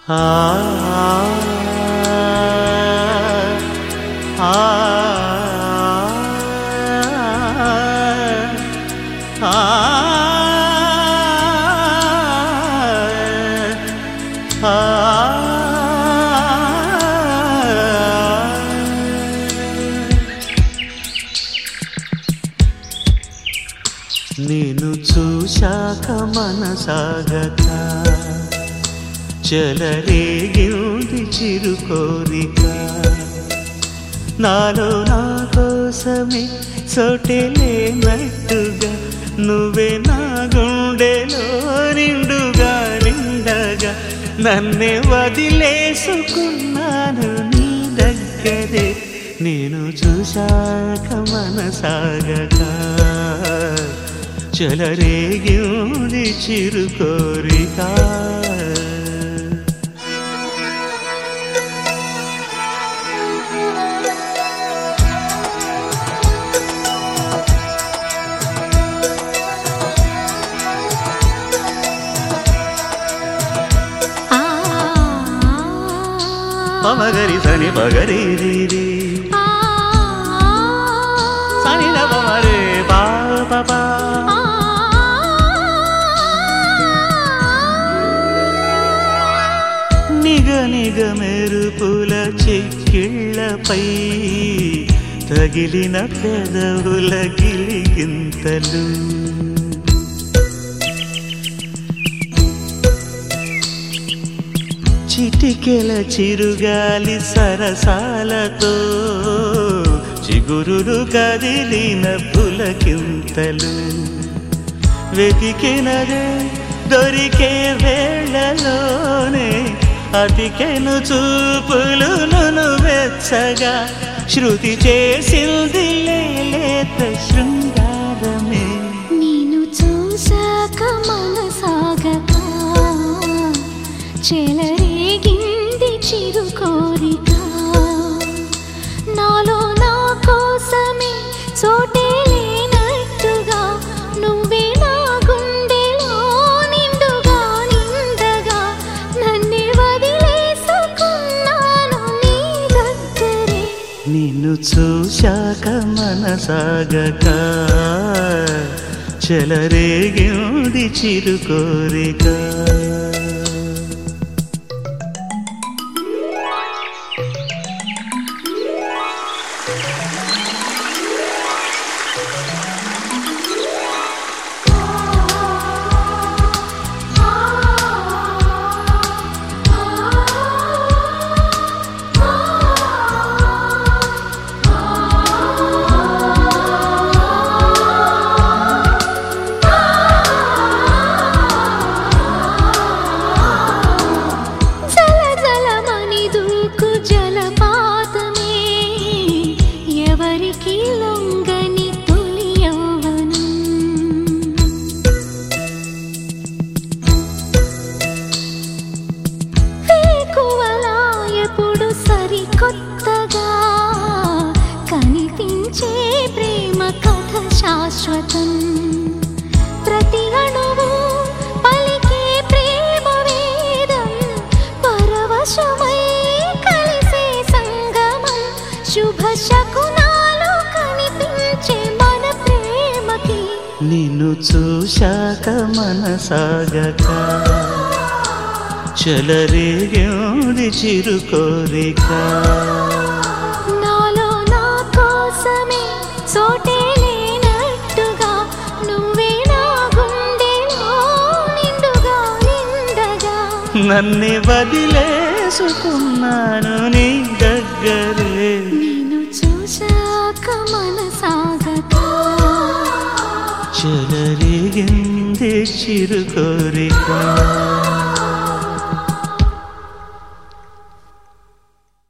ఆ ఆ నేను చూశాక మనసాగక చెలరేగింది చిరు కోరిక నాలో నా కోసమే చోటే లేనట్టుగా నువ్వే నా గుండెలో నిండుగా నిండగా నన్నే వదిలేసుకున్నాను నీ దగ్గరే నేను చూశాక మనసాగక చెలరేగింది చిరు కోరిక ఆ పమగరి సని పగరి రి రి. ఆ సని ద పమరే పా ప పా. నిగ నిగ మెరుపుల చెక్కిళ్ళపై తగిలిన పెదవుల గిలిగింతలు చిటికెల చిరుగాలి సరసాలతో చిగురులు కదిలిన పులకింతలు వెతికినదే దొరికే వేళలోనే అతికెను చూపులు నును వెచ్చగా శృతి చేసింది లేత శృంగారమే నేను చూశాక మనసాగక చెలరేగింది చిరు కోరిక నాలో నా కోసమే చోటే లేనట్టుగా నువ్వే నా గుండెలో నిండుగా నిండగా నన్నే వదిలేసుకున్నాను నీ దగ్గరే నిన్ను చూశాక మనసాగక చెలరేగింది చిరు కోరిక జల జలమని దూకు జలపాతమే ఎవరికి లొంగని తొలి యౌవనం వేకువలా ఎప్పుడు సరికొత్తగా కనిపించే ప్రేమ కథ శాశ్వతం ప్రతి అణువు పలికే ప్రేమ వేదం పరవశమై కలిసే సంగమం శుభ శకునాలు కనిపించే మన ప్రేమకి నిన్ను చూశాక మనసాగక చెలరేగింది చిరు కోరిక నాలో నా కోసమే చోటే లేనట్టుగా నువ్వే నా గుండెలో నిండుగా నిండగా నన్ను వదిలేసుకున్నాను నీ దగ్గరే నేను చూశాక మనసాగక చెలరేగింది చిరు కోరిక